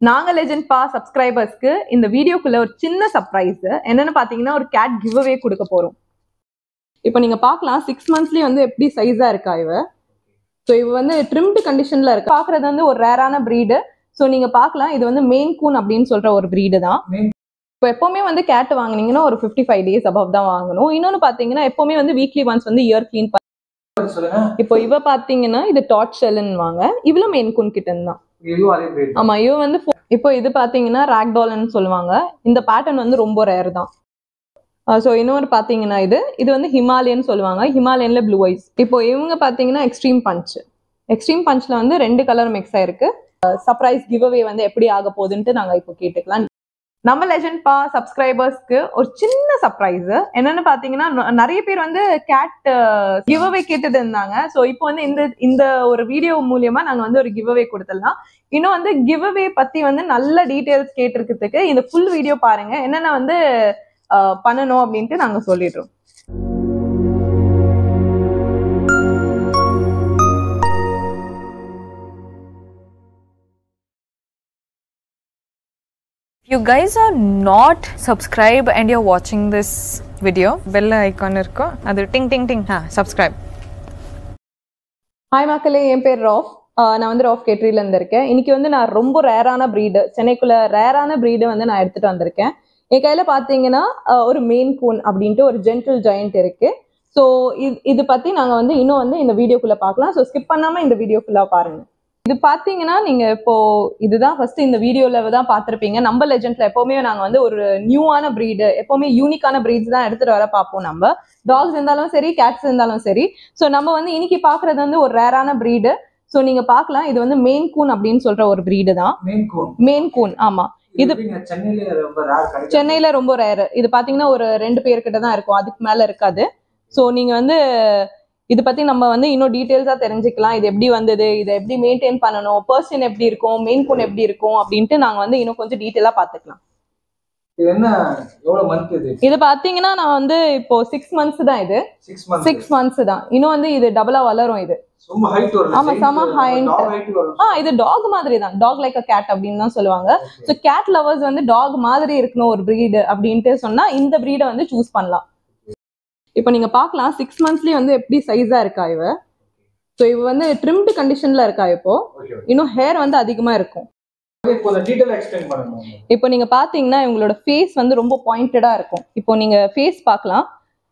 நாங்க லெஜெண்ட் பா சப்ஸ்கிரைபர்ஸ்க்கு இந்த வீடியோக்குள்ள ஒரு சின்ன சர்ப்ரைஸ் என்னன்னு பாத்தீங்கன்னா ஒரு கேட் கிவ் அவே கொடுக்க போறோம் இப்போ நீங்க பார்க்கலாம் சிக்ஸ் மந்த்ஸ்லயே வந்து எப்படி சைஸா இருக்கா இவ ஸோ இவ வந்து ட்ரிம்டு கண்டிஷன்ல இருக்கு பாக்குறது வந்து ஒரு ரேரான பிரீடு ஸோ நீங்க பார்க்கலாம் இது வந்து மெயின் கூன் அப்படின்னு சொல்ற ஒரு பிரீடு தான் Maine இப்போ எப்பவுமே வந்து கேட் வாங்குனீங்கன்னா ஒரு ஃபிஃப்டி ஃபைவ் டேஸ் அபவ் தான் வாங்கணும் இன்னொன்னு பாத்தீங்கன்னா எப்பவுமே வந்து வீக்லி ஒன்ஸ் வந்து இயர் க்ளீன் சொல்லுங்க இப்போ இவ பாத்தீங்கன்னா இது டாட் ஷெல்லுன்னு வாங்க இவ்வளவு மெயின் கூன் கிட்டன் தான் இதுவும் அதே ரேட் ஆமா இவ வந்து fo- இப்போ இது பாத்தீங்கன்னா ராக்டால்னு சொல்லுவாங்க இந்த பேட்டர்ன் வந்து ரொம்ப ரேர் தான் ஸோ இன்னொரு பாத்தீங்கன்னா இது இது வந்து ஹிமாலயன் சொல்லுவாங்க ஹிமாலயன்ல ப்ளூ ஐஸ் இப்போ இவங்க பாத்தீங்கன்னா எக்ஸ்ட்ரீம் பஞ்ச் எக்ஸ்ட்ரீம் பஞ்ச்ல வந்து ரெண்டு கலர் மிக்ஸ் ஆயிருக்கு சர்ப்ரைஸ் கிவ் அவே வந்து எப்படி ஆக போகுதுன்ட்டு நாங்க இப்போ கேட்டுக்கலாம் நம்ம லெஜண்ட் பா சப்ஸ்கிரைபர்ஸ்க்கு ஒரு சின்ன சர்ப்ரைஸ் என்னன்னு பாத்தீங்கன்னா ந- நிறைய பேர் வந்து கேட் கிவ் அவே கேட்டுட்டு இருந்தாங்க ஸோ இப்போ வந்து இந்த இந்த ஒரு வீடியோ மூலியமா நாங்க வந்து ஒரு கிவ் அவே கொடுத்துடலாம் இன்னும் வந்து கிவ் அவே பத்தி வந்து நல்ல டீடைல்ஸ் கேட்டிருக்கிறதுக்கு இந்த ஃபுல் வீடியோ பாருங்க என்னென்ன வந்து அஹ், பண்ணணும் அப்படின்ட்டு நாங்க சொல்லிடுறோம் If you guys are not subscribed and you're watching this video, bell icon இருக்கோ அது டிங் டிங் டிங் ஆ subscribe. ஹாய் மக்களே என் பேர் ராஃப் ஆஹ் நான் வந்து ராஃப் கேட்ரில இருந்து இருக்கேன் இன்னைக்கு வந்து நான் ரொம்ப ரேரான ப்ரீடு சென்னைக்குள்ள ரேரான ப்ரீடு வந்து நான் எடுத்துட்டு வந்திருக்கேன் என் கையில பாத்தீங்கன்னா ஆஹ் ஒரு மெயின் கூன் அப்படின்ட்டு ஒரு ஜென்டில் ஜெயண்ட் இருக்கு ஸோ இது இது பத்தி நாங்க வந்து இன்னும் வந்து இந்த வீடியோக்குள்ள பார்க்கலாம் ஸோ ஸ்கிப் பண்ணாம இந்த வீடியோ ஃபுல்லா பாருங்க இது பாத்தீங்கன்னா நீங்க இப்போ இதுதான் ஃபர்ஸ்ட் இந்த வீடியோல தான் பார்த்திருப்பீங்க நம்ம லெஜெண்ட்ல எப்பவுமே நாங்க வந்து ஒரு நியூவான ப்ரீடு எப்பவுமே யூனிக்கான ப்ரீட்ஸ் தான் எடுத்துட்டு வர பார்ப்போம் நம்ம டாக்ஸ் இருந்தாலும் சரி கேட்ஸ் இருந்தாலும் சரி ஸோ நம்ம வந்து இன்னைக்கு பாக்குறது வந்து ஒரு ரேரான ப்ரீடு ஸோ நீங்க பார்க்கலாம் இது வந்து மெயின் கூன் அப்படின்னு சொல்ற ஒரு ப்ரீடு தான் மெயின் கோன் மெயின் கூன் ஆமா இது இது- எப்படிங்க சென்னையில ரொம்ப ரேர் கிடைக்கும் சென்னையில ரொம்ப ரேர் இது பாத்தீங்கன்னா ஒரு ரெண்டு பேர்கிட்ட தான் இருக்கும் அதுக்கு மேல இருக்காது ஸோ நீங்க வந்து இது பத்தி நம்ம வந்து இன்னும் டீட்டெயில்ஸா தெரிஞ்சுக்கலாம் இது எப்படி வந்தது இதை எப்படி மெயின்டைன் பண்ணணும் பர்சன் எப்படி இருக்கும் மெயின் கூன் எப்படி இருக்கும் அப்படின்ட்டு நாங்க வந்து இன்னும் கொஞ்சம் டீட்டெயிலா பாத்துக்கலாம் இது என்ன எவ்வளவு மந்த் இது இது பாத்தீங்கன்னா நான் வந்து இப்போ சிக்ஸ் மந்த்ஸ் தான் இது சிக்ஸ் மந்த் சிக்ஸ் மந்த்ஸ் தான் இன்னும் வந்து இது டபுளா வளரும் இது ரொம்ப ஹைட் வரும் ஆமா, செம height. ஹைட் வரும் ஆ இது டாக் மாதிரி தான் டாக் லைக் அ கேட் அப்படின்னு தான் சொல்லுவாங்க ஸோ கேட் லவர்ஸ் வந்து டாக் மாதிரி இருக்கணும் ஒரு breed அப்படின்ட்டு சொன்னா இந்த breed வந்து சூஸ் பண்ணலாம் இப்போ நீங்க பார்க்கலாம் சிக்ஸ் மந்த்ஸ்லயே வந்து எப்படி சைஸா இருக்கா இவ ஸோ இவ வந்து ட்ரிம்டு கண்டிஷன்ல இருக்கா இப்போ ஓகே இன்னும் ஹேர் வந்து அதிகமா இருக்கும் கொஞ்சம் டீடைலா எக்ஸ்பிளைன் பண்ணுங்க இப்போ நீங்க பாத்தீங்கன்னா இவங்களோட ஃபேஸ் வந்து ரொம்ப பாயிண்டடா இருக்கும் இப்போ நீங்க ஃபேஸ் பார்க்கலாம்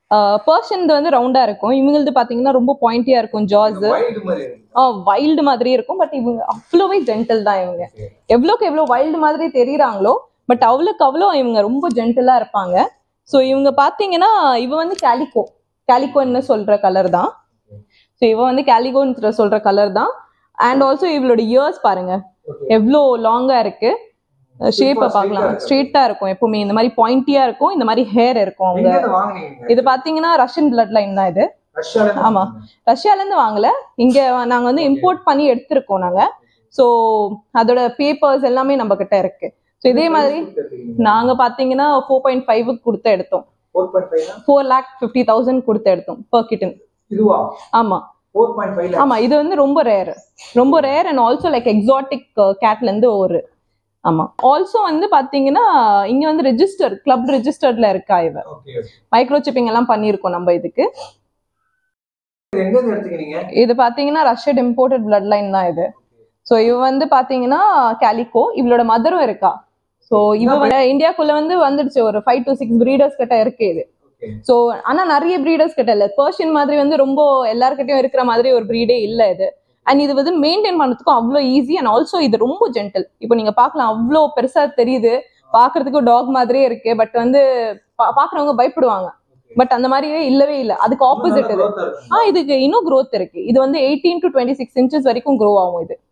பர்சன் வந்து ரவுண்டா இருக்கும் இவங்களது பாத்தீங்கன்னா ரொம்ப பாயிண்டியா இருக்கும் ஜாஸ் வைல்ட் மாதிரி இருக்கு வைல்டு மாதிரி இருக்கும் பட் இவங்க அவ்வளோவே ஜென்டில் தான் இவங்க எவ்வளோக்கு எவ்வளோ வைல்டு மாதிரி தெரியுறாங்களோ பட் அவ்வளோக்கு அவ்வளோ இவங்க ரொம்ப ஜென்டிலா இருப்பாங்க ஸோ இவங்க பார்த்தீங்கன்னா இவ வந்து கேலிகோ கேலிகோன்னு சொல்ற கலர் தான் ஸோ இவ வந்து கேலிகோன்னு சொல்ற கலர் தான் அண்ட் ஆல்சோ இவளோட இயர்ஸ் பாருங்க Okay. எவ்வளோ லாங்கா இருக்கு ஷேப்பை straight-ஆ பார்க்கலாம் இருக்கு. ஸ்ட்ரெயிட்டா இருக்கும் எப்பவுமே இந்த மாதிரி பாயிண்டியா இருக்கும் இந்த மாதிரி ஹேர் இருக்கும் அவங்க எங்க இருந்து வாங்குனீங்க இது பாத்தீங்கன்னா ரஷ்யன் பிளட் லைன் தான் இது ரஷ்யால இருந்து ஆமா. ரஷ்யால இருந்து வாங்கல இங்க நாங்க வந்து இம்போர்ட் பண்ணி எடுத்திருக்கோம் நாங்க சோ அதோட பேப்பர்ஸ் எல்லாமே நம்ம கிட்ட இருக்கு ஸோ இதே மாதிரி நாங்க பாத்தீங்கன்னா ஃபோர் பாயிண்ட் ஃபைவ் கொடுத்து எடுத்தோம் four point five four lakh fifty thousand கொடுத்து எடுத்தோம் per kitten இதுவா ஆமா ஃபோர் பாயிண்ட் ஃபைவ் ஆமா இது வந்து ரொம்ப ரேர் ரொம்ப rare and also like exotic கேட்ல இருந்து ஒரு ஆமா ஆல்சோ வந்து பாத்தீங்கன்னா இங்க வந்து ரெஜிஸ்டர் கிளப் ரெஜிஸ்டர்ட்ல இருக்கா இவ ஓகே மைக்ரோ சிப்பிங் எல்லாம் பண்ணியிருக்கோம் நம்ம இதுக்கு எங்க இருந்து எடுத்துக்கிறீங்க இது பாத்தீங்கன்னா ரஷ்யட் இம்போர்ட்டட் பிளட் லைன் தான் இது ஸோ இவ வந்து பாத்தீங்கன்னா கேலிகோ இவளோட மதரும் இருக்கா ஸோ இவ வந்து இந்தியாக்குள்ள வந்து வந்துடுச்சு ஒரு ஃபைவ் டு சிக்ஸ் பிரீடர்ஸ் கிட்ட இருக்கு இது ஓகே ஸோ ஆனா நிறைய பிரீடர்ஸ் கிட்ட இல்ல பர்ஷியன் மாதிரி வந்து ரொம்ப எல்லார்கிட்டயும் இருக்கிற மாதிரி ஒரு பிரீடே இல்ல இது அண்ட் இது வந்து மெயின்டைன் பண்றதுக்கும் அவ்வளோ ஈஸி அண்ட் ஆல்சோ இது ரொம்ப ஜென்டில் இப்போ நீங்க பார்க்கலாம் அவ்வளோ பெருசா தெரியுது பார்க்கிறதுக்கு டாக் மாதிரியே இருக்கு பட் வந்து பா- பார்க்கறவங்க பயப்படுவாங்க பட் அந்த மாதிரியே இல்லவே இல்லை அதுக்கு ஆப்போசிட் இது ஆ இதுக்கு இன்னும் growth இருக்கு இது வந்து eighteen to twenty six inches வரைக்கும் க்ரோ ஆகும் இது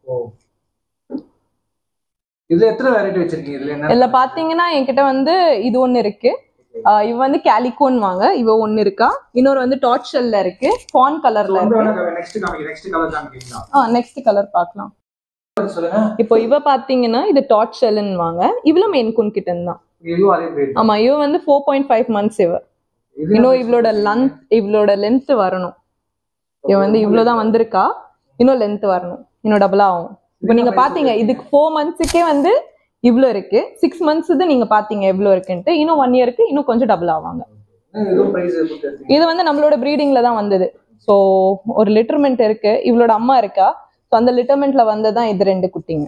இதுல எத்தனை வெரைட்டி வச்சிருக்கீங்க இதுல என்ன இதுல பாத்தீங்கன்னா என்கிட்ட வந்து இது ஒண்ணு இருக்கு ஆஹ் இவ வந்து கேலிகோன் வாங்க இவ ஒண்ணு இருக்கா இன்னொரு வந்து டாட் ஷெல்ல இருக்கு ஃபான் கலர்ல இருக்கு நெக்ஸ்ட் காமிங்க நெக்ஸ்ட் கலர் காமிக்கிறீங்களா ஆ நெக்ஸ்ட் கலர் பார்க்கலாம் சொல்லுங்க இப்போ இவ பாத்தீங்கன்னா இது டாட் ஷெல்லுன்னு வாங்க இவ்வளவு மெயின் குன் கிட்டன் தான் இதுவும் அதே ரேட் ஆமா இவ வந்து ஃபோர் பாயிண்ட் ஃபைவ் மந்த்ஸ் இவ இன்னும் இவளோட லென்த் இவளோட லென்த் வரணும் இவ வந்து இவ்வளவுதான் வந்திருக்கா இன்னும் லென்த் வரணும் இன்னும் டபுளா ஆகும் இப்போ நீங்க பாத்தீங்க இதுக்கு ஃபோர் மந்த்ஸுக்கே வந்து இவ்வளோ இருக்கு சிக்ஸ் மந்த்ஸ் இது நீங்க பாத்தீங்க எவ்வளோ இருக்குன்ட்டு இன்னும் ஒன் இயருக்கு இன்னும் கொஞ்சம் டபுள் ஆவாங்க எதுவும் பிரைஸ் கொடுத்து எடுத்தீங்க இது வந்து நம்மளோட ப்ரீடிங்ல தான் வந்தது ஸோ ஒரு லிட்டர்மெண்ட் இருக்கு இவளோட அம்மா இருக்கா ஸோ அந்த லிட்டர்மெண்ட்ல வந்ததான் இது ரெண்டு குட்டிங்க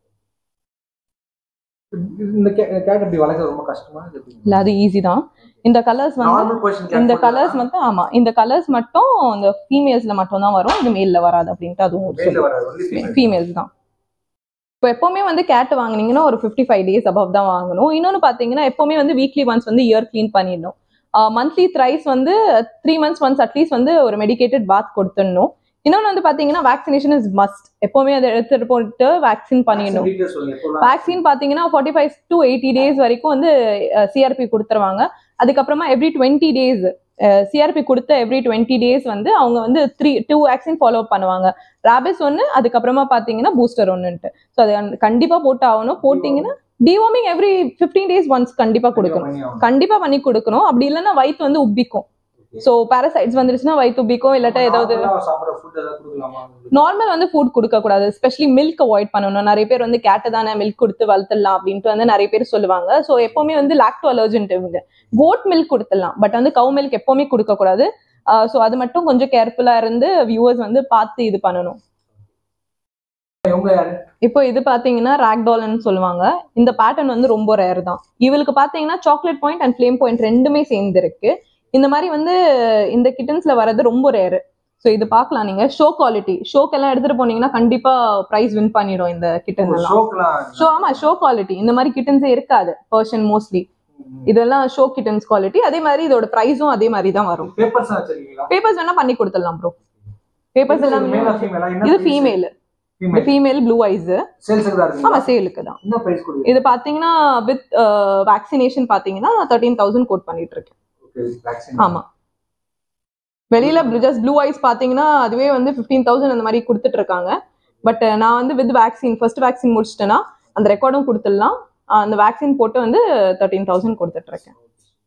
இந்த கேட் எப்படி வளர்க்க ரொம்ப கஷ்டமா இது எப்படி? இல்ல அது ஈஸி தான் இந்த கலர்ஸ் வந்து நார்மல் பொசிஷன் இந்த கலர்ஸ் மட்டும் ஆமா இந்த கலர்ஸ் மட்டும் இந்த ஃபீமேல்ஸ்ல மட்டும் தான் வரும் இது மேல்ல வராது அப்படின்ட்டு அதுவும் ஒரு மேல வராது ஒன்லி ஃபீமேல் ஃபீமேல்ஸ் தான் இப்போ எப்பவுமே வந்து கேட் வாங்குனீங்கன்னா ஒரு ஃபிஃப்டி ஃபைவ் டேஸ் அபவ் தான் வாங்கணும் இன்னொன்று பார்த்தீங்கன்னா எப்பவுமே வந்து வீக்லி ஒன்ஸ் வந்து இயர் க்ளீன் பண்ணிடணும் மந்த்லி த்ரைஸ் வந்து த்ரீ மந்த்ஸ் ஒன்ஸ் அட்லீஸ்ட் வந்து ஒரு மெடிக்கேட்டட் பாத் கொடுத்துடணும் இன்னொன்று வந்து பார்த்தீங்கன்னா வேக்சினேஷன் இஸ் மஸ்ட் எப்பவுமே அதை எடுத்துட்டு போட்டு வேக்சின் பண்ணிடணும் டீடைல்ஸ் சொல்லுங்க எப்போ வேக்சின் பார்த்தீங்கன்னா forty five to eighty days வரைக்கும் வந்து சிஆர்பி கொடுத்துருவாங்க அதுக்கப்புறமா எவ்ரி டுவெண்ட்டி டேஸ் சிஆர்பி கொடுத்த எவ்ரி டுவெண்ட்டி டேஸ் வந்து அவங்க வந்து த்ரீ டூ வேக்சின் ஃபாலோ பண்ணுவாங்க ரேபிஸ் ஒன்று அதுக்கப்புறமா பார்த்தீங்கன்னா பூஸ்டர் ஒன்றுன்ட்டு ஸோ அது கண்டி- கண்டிப்பா போட்டு ஆகணும் போட்டிங்கன்னா deworming every fifteen days once கண்டிப்பா கொடுக்கணும் கண்டிப்பா பண்ணி கொடுக்கணும் அப்படி இல்லைன்னா வயித்து வந்து உப்பிக்கும் ஸோ பாரசைட்ஸ் வந்துருச்சுன்னா வயித்து உப்பிக்கும் இல்லாட்டா ஏதாவது சாப்பிடுற ஃபுட் ஏதாவது கொடுக்கலாமா நார்மல் வந்து ஃபுட் கொடுக்க கூடாது ஸ்பெஷலி மில்க் அவாய்ட் பண்ணணும் நிறைய பேர் வந்து கேட்டு தானே மில்க் கொடுத்து வளர்த்துடலாம் அப்படின்ட்டு வந்து நிறைய பேர் சொல்லுவாங்க ஸோ எப்பவுமே வந்து லாக்டோ அலர்ஜென்ட் இவங்க கோட் மில்க் கொடுத்துடலாம் பட் வந்து கவு மில்க் எப்பவுமே கொடுக்க கூடாது ஸோ அது மட்டும் கொஞ்சம் கேர்ஃபுல்லா இருந்து வியூவர்ஸ் வந்து பார்த்து இது பண்ணணும் இவங்க யாரு இப்போ இது பாத்தீங்கன்னா ராக்டால்னு சொல்லுவாங்க இந்த பேட்டர்ன் வந்து ரொம்ப ரேர் தான் இவளுக்கு பாத்தீங்கன்னா chocolate point and flame point ரெண்டுமே சேர்ந்து இருக்கு இந்த மாதிரி வந்து இந்த கிட்டன்ஸ்ல வர்றது ரொம்ப ரேரு ஸோ இது பார்க்கலாம் நீங்க ஷோ குவாலிட்டி ஷோக்கெல்லாம் எடுத்துட்டு போனீங்கன்னா கண்டிப்பா ப்ரைஸ் வின் பண்ணிடும் இந்த கிட்டன் எல்லாம் ஷோக்கெல்லாம் ஷோ ஆமா ஷோ குவாலிட்டி இந்த மாதிரி கிட்டன்ஸே இருக்காது பர்ஷன் மோஸ்ட்லி இதெல்லாம் ஷோ கிட்டன்ஸ் குவாலிட்டி அதே மாதிரி இதோட ப்ரைஸும் அதே மாதிரி தான் வரும் பேப்பர்ஸ் வச்சிருக்கீங்களா பேப்பர்ஸ் வேணா பண்ணி கொடுத்துடலாம் ப்ரோ பேப்பர்ஸ் எல்லாம் மேலா ஃபீமேலா என்ன இது ஃபீமேல் இந்த ஃபீமேல் ப்ளூ ஐஸ் சேல்ஸ்க்கு தான் ஆமா இருக்கு சேலுக்கு தான் என்ன பிரைஸ் கொடுக்குறீங்க இது பாத்தீங்கன்னா வித் வேக்சினேஷன் பாத்தீங்கன்னா தேர்ட்டீன் தௌசண்ட் கோட் பண்ணிட்டு இருக்கேன் ஓகே வேக்சின் ஆமா வெளியில ஜஸ்ட் ப்ளூ ஐஸ் பாத்தீங்கன்னா அதுவே வந்து ஃபிஃப்டீன் தௌசண்ட் அந்த மாதிரி கொடுத்துட்டு இருக்காங்க பட் நான் வந்து வித் வேக்சின் ஃபர்ஸ்ட் வேக்சின் முடிச்சிட்டேன்னா அந்த ரெக்கார்டும் கொடுத்துடலாம் அஹ் அந்த வேக்சின் போட்டு வந்து தேர்ட்டீன் தௌசண்ட் கொடுத்துட்டு இருக்கேன்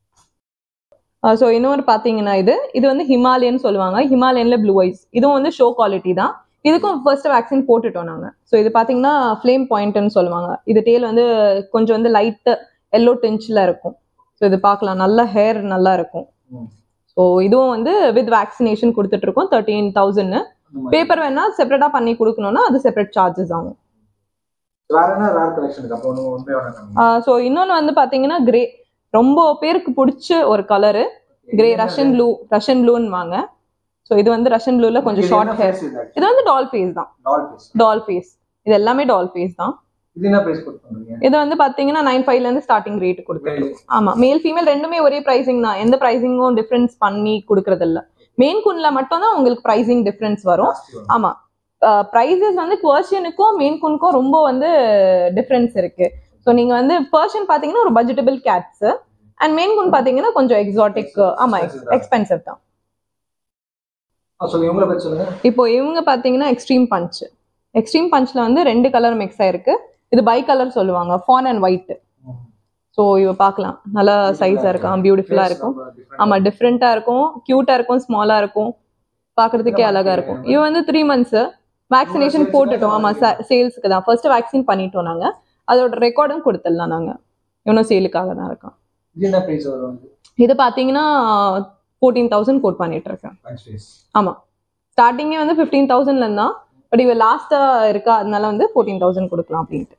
ஸோ இன்னொரு பார்த்தீங்கன்னா இது இது வந்து ஹிமாலயன் சொல்லுவாங்க ஹிமாலயன்ல ப்ளூ ஐஸ் இதுவும் வந்து ஷோ குவாலிட்டி தான் இதுக்கும் ஃபர்ஸ்ட் வேக்சின் போட்டுட்டோம் நாங்கள் ஸோ இது பார்த்தீங்கன்னா ஃப்ளேம் பாயிண்ட்னு சொல்லுவாங்க இது டேல் வந்து கொஞ்சம் வந்து லைட்டு எல்லோ டென்ச்சில் இருக்கும் ஸோ இது பார்க்கலாம் நல்ல ஹேர் நல்லா இருக்கும் ம். ஸோ இதுவும் வந்து வித் வேக்சினேஷன் கொடுத்துட்டு இருக்கோம் தேர்ட்டீன் தௌசண்ட் பேப்பர் வேணா செப்பரேட்டா பண்ணி கொடுக்கணும்னா அது செப்பரேட் சார்ஜஸ் ஆகும் வேற என்ன ரேர் கலெக்ஷன் இருக்கு அப்போ ஒன்று ஒன்றே ஒன்று ஸோ இன்னொன்று வந்து பார்த்தீங்கன்னா கிரே ரொம்ப பேருக்கு பிடிச்ச ஒரு colour grey Russian blue Russian ப்ளூன்னு வாங்க ஸோ இது வந்து ரஷ்யன் ப்ளூல கொஞ்சம் ஷார்ட் ஹேர் இது வந்து டால் ஃபேஸ் தான் டால் பீஸ் டால் ஃபேஸ் இது எல்லாமே டால் ஃபேஸ் தான் இது என்ன பிரைஸ் கொடுத்துருக்கீங்க இது வந்து பாத்தீங்கன்னா நைன் ஃபைவ்ல இருந்து ஸ்டார்டிங் ரேட் கொடுத்துருக்கோம் ஆமா மேல் ஃபீமேல் ரெண்டுமே ஒரே பிரைசிங் தான் எந்த பிரைசிங்கும் டிஃபரன்ஸ் பண்ணி கொடுக்கறது இல்ல மெயின் குன்ல மட்டும் தான் உங்களுக்கு பிரைசிங் டிஃபரன்ஸ் வரும் ஆமா ப்ரைஸஸ் வந்து பர்ஷியனுக்கும் மெயின் குனுக்கும் ரொம்ப வந்து டிஃப்ரென்ஸ் இருக்கு ஸோ நீங்க வந்து பர்ஷியன் பாத்தீங்கன்னா ஒரு பட்ஜெட்டபிள் கேட்ஸ் அண்ட் மெயின் குன் பாத்தீங்கன்னா கொஞ்சம் எக்ஸாட்டிக் ஆமா எக்ஸ்பென்சிவ் தான் சொல்லுங்க இவங்கள பத்தி சொல்லுங்க இப்போ இவங்க பாத்தீங்கன்னா எக்ஸ்ட்ரீம் பஞ்ச் எக்ஸ்ட்ரீம் பஞ்ச்ல வந்து ரெண்டு கலர் மிக்ஸ் ஆயிருக்கு இது பை கலர் சொல்லுவாங்க ஃபான் அண்ட் ஒயிட் ஸோ இவ பார்க்கலாம் நல்லா சைஸா இருக்கும் பியூட்டிஃபுல்லா இருக்கும் ஆமா டிஃப்ரெண்டா இருக்கும் கியூட்டா இருக்கும் ஸ்மாலா இருக்கும் பார்க்கிறதுக்கே அழகா இருக்கும் இவ வந்து த்ரீ மந்த்ஸ் வேக்சினேஷன் போட்டுட்டோம் ஆமா சேல்ஸ்க்கு தான் ஃபர்ஸ்ட் வேக்சின் பண்ணிட்டோம் நாங்க அதோட ரெக்கார்டும் கொடுத்துடலாம் நாங்க இவனும் சேலுக்காக தான் இருக்கோம் இது என்ன பிரைஸ் வரும் வந்து இது பாத்தீங்கன்னா ஃபோர்டீன் தௌசண்ட் கோட் பண்ணிட்டு இருக்கேன் பஞ்ச் ஃபேஸ் ஆமா ஸ்டார்டிங்கே வந்து ஃபிஃப்டீன் தௌசண்ட்ல இருந்தா பட் இவ லாஸ்டா இருக்கா அதனால வந்து ஃபோர்டீன் தௌசண்ட் கொடுக்கலாம் அப்படின்ட்டு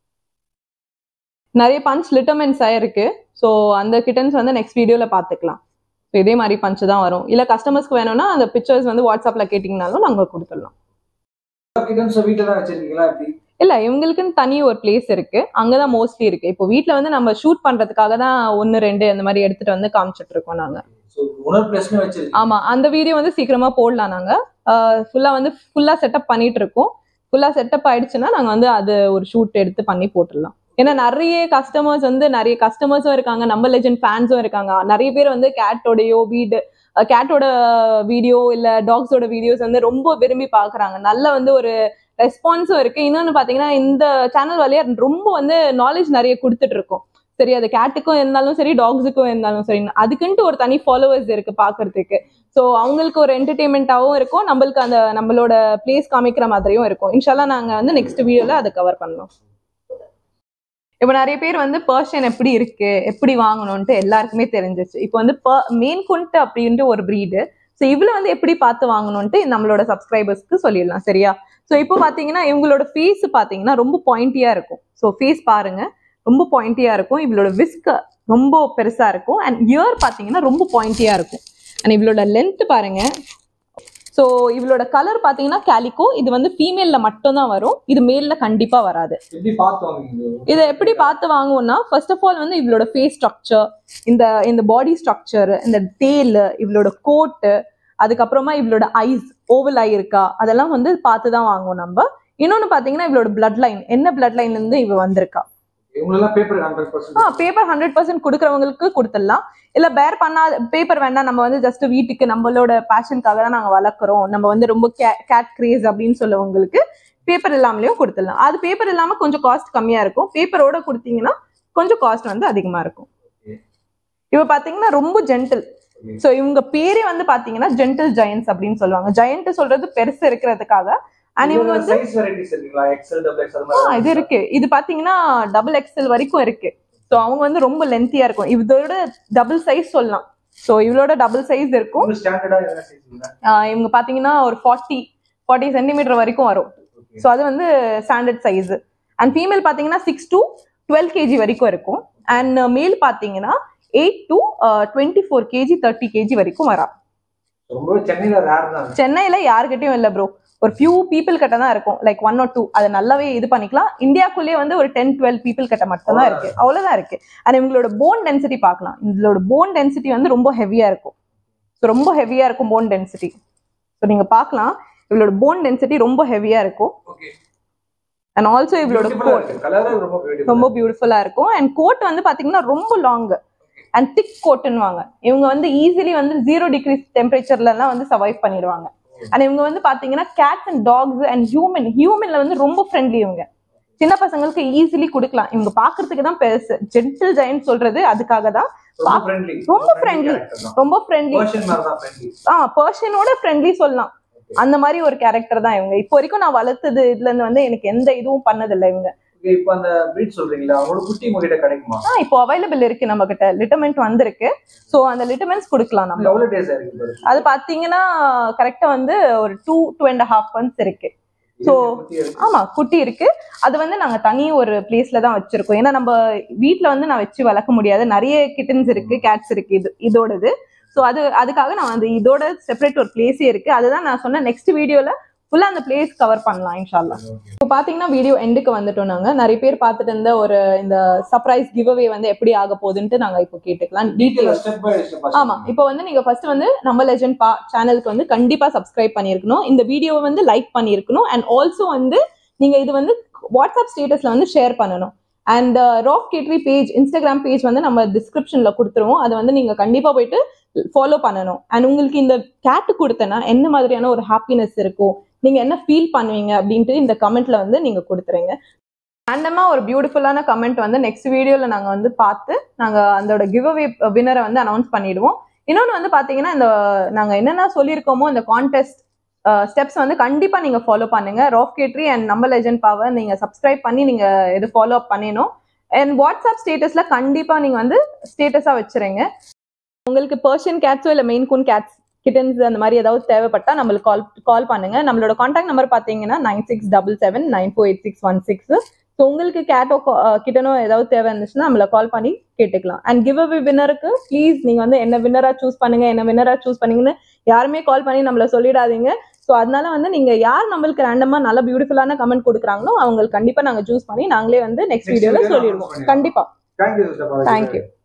நிறைய பஞ்ச் லிட்டர்மென்ஸ் ஆயிருக்கு ஸோ அந்த கிட்டன்ஸ் வந்து நெக்ஸ்ட் வீடியோல பார்த்துக்கலாம் ஸோ இதே மாதிரி பஞ்ச் தான் வரும் இல்ல கஸ்டமர்ஸ்க்கு வேணும்னா அந்த பிக்சர்ஸ் வந்து வாட்ஸ்அப்ல கேட்டிங்கனாலும் நாங்க கொடுத்துடலாம் கிட்டன்ஸ் வீட்டில் தான் வச்சிருக்கீங்களா எப்படி இல்ல இவங்களுக்குன்னு தனி ஒரு பிளேஸ் இருக்கு அங்கதான் மோஸ்ட்லி இருக்கு இப்போ வீட்ல வந்து நம்ம ஷூட் பண்றதுக்காக தான் ஒன்னு ரெண்டு அந்த மாதிரி எடுத்துட்டு வந்து காமிச்சிட்டு இருக்கோம் நாங்க ஸோ உணர் பிளஸ்மே வச்சிருக்கீங்க ஆமா அந்த வீடியோ வந்து சீக்கிரமா போடலாம் நாங்க ஃபுல்லா வந்து ஃபுல்லா செட்டப் பண்ணிட்டு இருக்கோம் ஃபுல்லா செட்டப் ஆயிடுச்சுன்னா நாங்க வந்து அது ஒரு ஷூட் எடுத்து பண்ணி போட்டுடலாம் ஏன்னா நிறைய கஸ்டமர்ஸ் வந்து நிறைய கஸ்டமர்ஸும் இருக்காங்க நம்ம லெஜண்ட் ஃபேன்ஸும் இருக்காங்க நிறைய பேர் வந்து கேட்டோடையோ வீடு கேட்டோட வீடியோ இல்ல டாக்ஸோட வீடியோஸ் வந்து ரொம்ப விரும்பி பாக்குறாங்க நல்ல வந்து ஒரு ரெஸ்பான்ஸும் இருக்கு இன்னொன்னு பாத்தீங்கன்னா இந்த சேனல் வழியா ரொம்ப வந்து நாலேஜ் நிறைய கொடுத்துட்டு இருக்கோம் சரி அது கேட்டுக்கும் இருந்தாலும் சரி டாக்ஸுக்கும் இருந்தாலும் சரி அதுக்குன்ட்டு ஒரு தனி ஃபாலோவர்ஸ் இருக்கு பாக்குறதுக்கு ஸோ அவங்களுக்கு ஒரு என்டர்டைன்மெண்ட்டாகவும் இருக்கும் நம்மளுக்கு அந்த நம்மளோட பிளேஸ் காமிக்கிற மாதிரியும் இருக்கும் இன்ஷால்லா நாங்க வந்து நெக்ஸ்ட் வீடியோல அதை கவர் பண்ணலாம் இப்போ நிறைய பேர் வந்து பர்ஷியன் எப்படி இருக்கு எப்படி வாங்கணும்ட்டு எல்லாருக்குமே தெரிஞ்சிச்சு இப்போ வந்து மெயின் குண்ட் அப்படின்ட்டு ஒரு ப்ரீடு ஸோ இவ்வளோ வந்து எப்படி பார்த்து வாங்கணும்ட்டு நம்மளோட சப்ஸ்கிரைபர்ஸ்க்கு சொல்லிடலாம் சரியா ஸோ இப்போ பார்த்தீங்கன்னா இவங்களோட ஃபேஸ் பார்த்தீங்கன்னா ரொம்ப பாயிண்டியா இருக்கும் ஸோ ஃபேஸ் பாருங்க ரொம்ப பாயிண்டியா இருக்கும் இவளோட விஸ்க் ரொம்ப பெருசா இருக்கும் அண்ட் இயர் பார்த்தீங்கன்னா ரொம்ப பாயிண்டியா இருக்கும் அண்ட் இவளோட லென்த் பாருங்க ஸோ இவளோட கலர் பார்த்தீங்கன்னா கேலிக்கோ இது வந்து ஃபீமேல்ல மட்டும்தான் வரும் இது மேல்ல கண்டிப்பா வராது எப்படி பார்த்து வாங்குவீங்க இதை எப்படி பார்த்து வாங்குவோம்னா ஃபர்ஸ்ட் ஆஃப் ஆல் வந்து இவளோட ஃபேஸ் ஸ்ட்ரக்சர் இந்த இந்த பாடி ஸ்ட்ரக்சர் இந்த டேல் இவளோட கோட்டு அதுக்கப்புறமா இவளோட ஐஸ் ஓவல் ஐ இருக்கா அதெல்லாம் வந்து பார்த்து தான் வாங்குவோம் நம்ம இன்னொன்று பார்த்தீங்கன்னா இவளோட பிளட் லைன் என்ன பிளட் லைன்ல இருந்து இவ வந்திருக்கா இவங்களெல்லாம் paper hundred ah percent paper hundred percent கொடுக்குறவங்களுக்கு கொடுத்துடலாம் இல்ல பேர் பண்ணாத பேப்பர் வேண்டாம் நம்ம வந்து ஜஸ்ட் வீட்டுக்கு நம்மளோட பேஷனுக்காக தான் நாங்க வளர்க்குறோம் நம்ம வந்து ரொம்ப கேட் கிரேஸ் அப்படின்னு சொல்லவங்களுக்கு பேப்பர் இல்லாமலேயும் கொடுத்துடலாம் அது பேப்பர் இல்லாம கொஞ்சம் காஸ்ட் கம்மியா இருக்கும் பேப்பரோட கொடுத்தீங்கன்னா கொஞ்சம் காஸ்ட் வந்து அதிகமா இருக்கும் இவ பாத்தீங்கன்னா ரொம்ப ஜென்டில் சோ இவங்க பேரே வந்து பாத்தீங்கன்னா ஜென்டில் ஜெயன்ஸ் அப்படின்னு சொல்லுவாங்க ஜெயண்ட் சொல்றது பெருசு இருக்கிறதுக்காக அண்ட் இவங்க வந்து சைஸ் வெரைட்டிஸ் இருக்குங்களா எக்ஸல் டபுள் எக்ஸல் ஆ, மாதிரி இது இருக்கு இது பாத்தீங்கன்னா டபுள் எக்ஸ்எல் வரைக்கும் இருக்கு ஸோ அவங்க வந்து ரொம்ப லென்த்தியா இருக்கும் இதோட டபுள் சைஸ் சொல்லலாம் ஸோ இவளோட டபுள் சைஸ் இருக்கும் உங்களுக்கு ஸ்டாண்டர்டா என்ன சைஸ் ஆ, இவங்க பாத்தீங்கன்னா ஒரு ஃபார்ட்டி ஃபார்ட்டி சென்டிமீட்டர் வரைக்கும் வரும் ஸோ அது வந்து ஸ்டாண்டர்ட் சைஸ் அண்ட் ஃபீமேல் பாத்தீங்கன்னா சிக்ஸ் to டுவெல் கேஜி வரைக்கும் இருக்கும் அண்ட் மேல் பாத்தீங்கன்னா eight to twenty four KG thirty KG வரைக்கும் வரா ரொம்பவே சென்னையில ரேர் தான் சென்னையில யாருக்கிட்டையும் இல்லை ப்ரோ ஒரு ஃபியூ பீப்புள் கிட்ட தான் இருக்கும் லைக் ஒன் ஆர் டூ அதை நல்லாவே இது பண்ணிக்கலாம் இந்தியாக்குள்ளேயே வந்து ஒரு டென் டுவெல் பீப்புள் கிட்ட மட்டும் தான் இருக்கு அவ்வளவுதான் இருக்கு அண்ட் இவங்களோட போன் டென்சிட்டி பார்க்கலாம் இதோட போன் டென்சிட்டி வந்து ரொம்ப ஹெவியா இருக்கும் ஸோ ரொம்ப ஹெவியா இருக்கும் போன் டென்சிட்டி ஸோ நீங்க பார்க்கலாம் இவளோட போன் டென்சிட்டி ரொம்ப ஹெவியா இருக்கும் ஓகே அண்ட் ஆல்சோ இவளோட கோட் கலர் ரொம்ப பியூட்டிஃபுல் ரொம்ப பியூட்டிஃபுல்லா இருக்கும் அண்ட் கோட் வந்து பாத்தீங்கன்னா ரொம்ப லாங் அண்ட் திக் கோட்டுன்னுவாங்க இவங்க வந்து ஈஸிலி வந்து ஜீரோ டிகிரி டெம்பரேச்சர்ல எல்லாம் வந்து சர்வைவ் பண்ணிடுவாங்க அண்ட் இவங்க வந்து பாத்தீங்கன்னா cats and dogs and human ஹியூமன்ல வந்து ரொம்ப ஃப்ரெண்ட்லி இவங்க சின்ன பசங்களுக்கு ஈஸிலி கொடுக்கலாம் இவங்க பாக்குறதுக்கு தான் பெருசு ஜென்டில் ஜெயன்ட் சொல்றது அதுக்காக தான் ரொம்ப ஃப்ரெண்ட்லி ரொம்ப friendly. ரொம்ப ஃப்ரெண்ட்லி பர்ஷன் மாதிரி தான் ஃப்ரெண்ட்லி ஆ பர்ஷனோட ஃப்ரெண்ட்லி சொல்லலாம் அந்த மாதிரி ஒரு கேரக்டர் தான் இவங்க இப்போ வரைக்கும் நான் வளர்த்தது இதுல இருந்து வந்து எனக்கு எந்த இதுவும் பண்ணதில்லை இவங்க ஓகே இப்போ அந்த பிரீட் சொல்றீங்களா அவங்களோட குட்டி உங்ககிட்ட கிடைக்குமா ஆ இப்போ அவைலபிள் இருக்கு நம்ம கிட்ட லிட்டமெண்ட் வந்திருக்கு சோ அந்த லிட்டமெண்ட்ஸ் கொடுக்கலாம் நம்ம எவ்வளவு டேஸ் ஆயிருக்கு பாரு. அது பாத்தீங்கன்னா கரெக்டா வந்து ஒரு two two and half months இருக்கு So, குட்டி இருக்கு. ஆமா குட்டி இருக்கு அது வந்து நாங்க தனி ஒரு பிளேஸ்ல தான் வச்சிருக்கோம் ஏன்னா நம்ம வீட்ல வந்து நான் வச்சு வளர்க்க முடியாது நிறைய கிட்டன்ஸ் இருக்கு கேட்ஸ் இருக்கு இது இதோடது ஸோ அது அதுக்காக நான் வந்து இதோட செப்பரேட் ஒரு பிளேஸே இருக்கு அதுதான் நான் சொன்ன நெக்ஸ்ட் வீடியோல ஃபுல்லா அந்த பிளேஸ் கவர் பண்ணலாம் இன்ஷால்லா இப்போ பாத்தீங்கன்னா வீடியோ எண்டுக்கு வந்துட்டோம் நாங்க நிறைய பேர் பார்த்துட்டு இருந்த ஒரு இந்த சர்ப்ரைஸ் கிவ் அவே வந்து எப்படி ஆக போகுதுன்ட்டு நாங்க இப்போ கேட்டுக்கலாம் Detail detail step by step ஆமா இப்போ வந்து நீங்க ஃபர்ஸ்ட் வந்து நம்ம லெஜண்ட் பா சேனலுக்கு வந்து கண்டிப்பா சப்ஸ்கிரைப் பண்ணியிருக்கணும் இந்த வீடியோவை வந்து லைக் பண்ணியிருக்கணும் அண்ட் ஆல்சோ வந்து நீங்க இது வந்து வாட்ஸ்அப் ஸ்டேட்டஸ்ல வந்து ஷேர் பண்ணணும் and rock cattery page Instagram page வந்து நம்ம டிஸ்கிரிப்ஷன்ல கொடுத்துருவோம் அதை வந்து நீங்க கண்டிப்பா போயிட்டு ஃபாலோ பண்ணணும் அண்ட் உங்களுக்கு இந்த கேட்டு கொடுத்தேன்னா என்ன மாதிரியான ஒரு ஹாப்பினஸ் இருக்கும் நீங்க என்ன ஃபீல் பண்ணுவீங்க அப்படின்ட்டு இந்த கமெண்ட்ல வந்து நீங்க கொடுத்துருங்க ரேண்டமா ஒரு பியூட்டிஃபுல்லான கமெண்ட் வந்து நெக்ஸ்ட் வீடியோல நாங்க வந்து பார்த்து நாங்க அதோட கிவ் அவே வினரை வந்து அனௌன்ஸ் பண்ணிடுவோம் இன்னொன்று வந்து பாத்தீங்கன்னா இந்த நாங்க என்னென்ன சொல்லியிருக்கோமோ இந்த கான்டெஸ்ட் ஸ்டெப்ஸ் வந்து கண்டிப்பா நீங்க ஃபாலோ பண்ணுங்க ராக் கேட்ரி அண்ட் நம்ம லெஜண்ட் பவர் நீங்க சப்ஸ்கிரைப் பண்ணி நீங்க இது ஃபாலோ அப் பண்ணிடணும் அண்ட் வாட்ஸ்அப் ஸ்டேட்டஸ்ல கண்டிப்பா நீங்க வந்து ஸ்டேட்டஸா வச்சுருங்க உங்களுக்கு பர்ஷியன் கேட்ஸோ இல்லை மெயின் கூன் கேட்ஸ் கிட்டன்ஸ் அந்த மாதிரி ஏதாவது தேவைப்பட்டா நம்மளுக்கு கால் கால் பண்ணுங்க நம்மளோட காண்டாக்ட் நம்பர் பார்த்தீங்கன்னா nine six double seven nine four eight six one six so உங்களுக்கு கேட்டோ கிட்டனோ ஏதாவது தேவை இருந்துச்சுன்னா நம்மளை கால் பண்ணி கேட்டுக்கலாம் அண்ட் கிவ் அவே வின்னருக்கு ப்ளீஸ் நீங்க வந்து என்ன வின்னரா சூஸ் பண்ணுங்க என்ன வின்னரா சூஸ் பண்ணீங்கன்னு யாருமே கால் பண்ணி நம்மள சொல்லிடாதீங்க ஸோ அதனால வந்து நீங்க யார் நம்மளுக்கு ரேண்டமா நல்ல பியூட்டிஃபுல்லான கமெண்ட் கொடுக்குறாங்களோ அவங்களுக்கு கண்டிப்பா நாங்க சூஸ் பண்ணி நாங்களே வந்து நெக்ஸ்ட் Next வீடியோல video ல சொல்லிடுவோம் announce பண்ணிடுவோம். கண்டிப்பா Thank you, sister, for the Thank giveaway. you.